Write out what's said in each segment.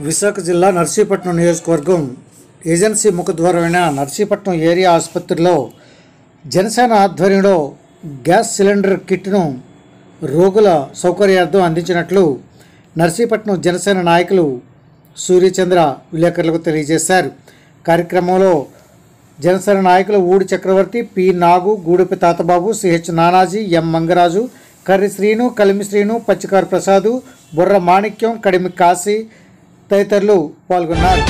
విశాఖ జిల్లా నర్సీపట్నం నియోజకవర్గం agency ముఖద్వారమైన Narsipatnam area ఆసుపత్రిలో జనసేన ఆధ్వర్యంలో గ్యాస్ సిలిండర్ కిట్ను రోగుల సౌకర్యార్థం అందించినట్లు నర్సీపట్నం జనసేన నాయకులు సూర్యచంద్ర విలేకరులకు తెలియజేశారు కార్యక్రమంలో జనసేన నాయకులు Udi Chakravarthi P Nagu Gudepi Tatababu CH Nanaji M Mangaraju Karri Srinu Kalimi Srinu పచ్చికారు Prasad బుర్ర మాణిక్యం కడిమి కాశీ తదితరులు పాల్గొన్నారు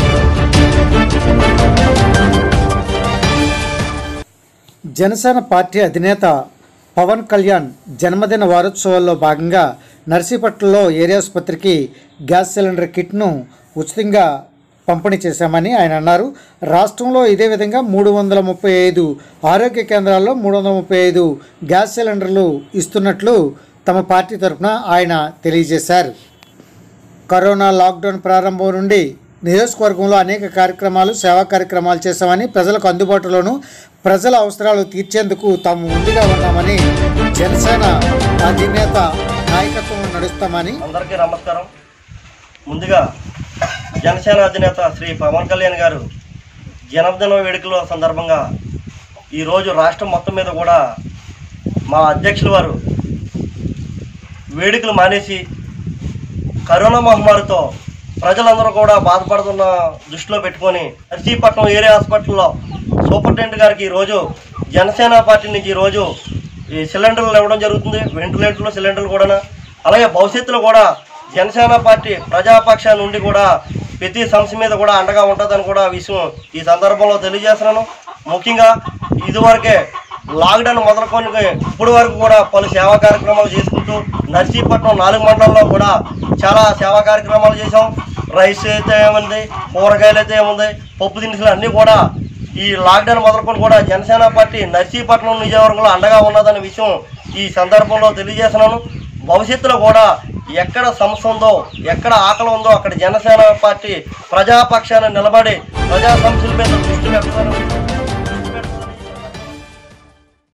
జనసేన పార్టీ అధినేత పవన్ కళ్యాణ్ జన్మదిన వారోత్సవాల్లో భాగంగా నర్సీపట్నంలో ఏరియా ఆసుపత్రికి గ్యాస్ సిలిండర్ కిట్ను ఉచితంగా పంపిణీ చేశామని ఆయన అన్నారు రాష్ట్రంలో ఇదే విధంగా మూడు వందల ముప్పై ఐదు ఆరోగ్య కేంద్రాల్లో మూడు వందల ముప్పై ఐదు గ్యాస్ సిలిండర్లు ఇస్తున్నట్లు తమ పార్టీ తరఫున ఆయన తెలియజేశారు కరోనా లాక్డౌన్ ప్రారంభం నుండి నియోజకవర్గంలో అనేక కార్యక్రమాలు సేవా కార్యక్రమాలు చేశామని ప్రజలకు అందుబాటులోను ప్రజల అవసరాలు తీర్చేందుకు తాము ముందుగా ఉన్నామని జనసేన అధినేత నాయకత్వం నడుస్తామని అందరికీ నమస్కారం ముందుగా జనసేన అధినేత శ్రీ పవన్ కళ్యాణ్ గారు జన్మదిన వేడుకల సందర్భంగా ఈరోజు రాష్ట్రం మొత్తం మీద కూడా మా అధ్యక్షుల వారు వేడుకలు మానేసి కరోనా మహమ్మారితో ప్రజలందరూ కూడా బాధపడుతున్న దృష్టిలో పెట్టుకొని నర్సీపట్నం ఏరియా హాస్పిటల్లో సూపరింటెండెంట్ గారికి ఈరోజు జనసేన పార్టీ నుంచి ఈరోజు ఈ సిలిండర్లు ఇవ్వడం జరుగుతుంది వెంటిలేటర్లు సిలిండర్లు కూడా అలాగే భవిష్యత్తులో కూడా జనసేన పార్టీ ప్రజాపక్ష నుండి కూడా ప్రతి సమస్య మీద కూడా అండగా ఉంటుందని కూడా విషయం ఈ సందర్భంలో తెలియజేస్తున్నాను ముఖ్యంగా ఇదివరకే లాక్డౌన్ మొదలుకొని ఇప్పుడు వరకు కూడా పలు సేవా కార్యక్రమాలు చేసుకుంటూ నర్సీపట్నం నాలుగు మండలాల్లో కూడా చాలా సేవా కార్యక్రమాలు చేసాం రైస్ అయితే ఏముంది కూరగాయలు అయితే ఏముంది పప్పు దినుసులు అన్నీ కూడా ఈ లాక్డౌన్ మొదలుకొని కూడా జనసేన పార్టీ నర్సీపట్నం నియోజకవర్గంలో అండగా ఉన్నదనే విషయం ఈ సందర్భంలో తెలియజేస్తున్నాను భవిష్యత్తులో కూడా ఎక్కడ సమస్య ఉందో ఎక్కడ ఆకలి ఉందో అక్కడ జనసేన పార్టీ ప్రజాపక్షాన నిలబడి ప్రజా సమస్యల మీద దృష్టి పెట్టాలని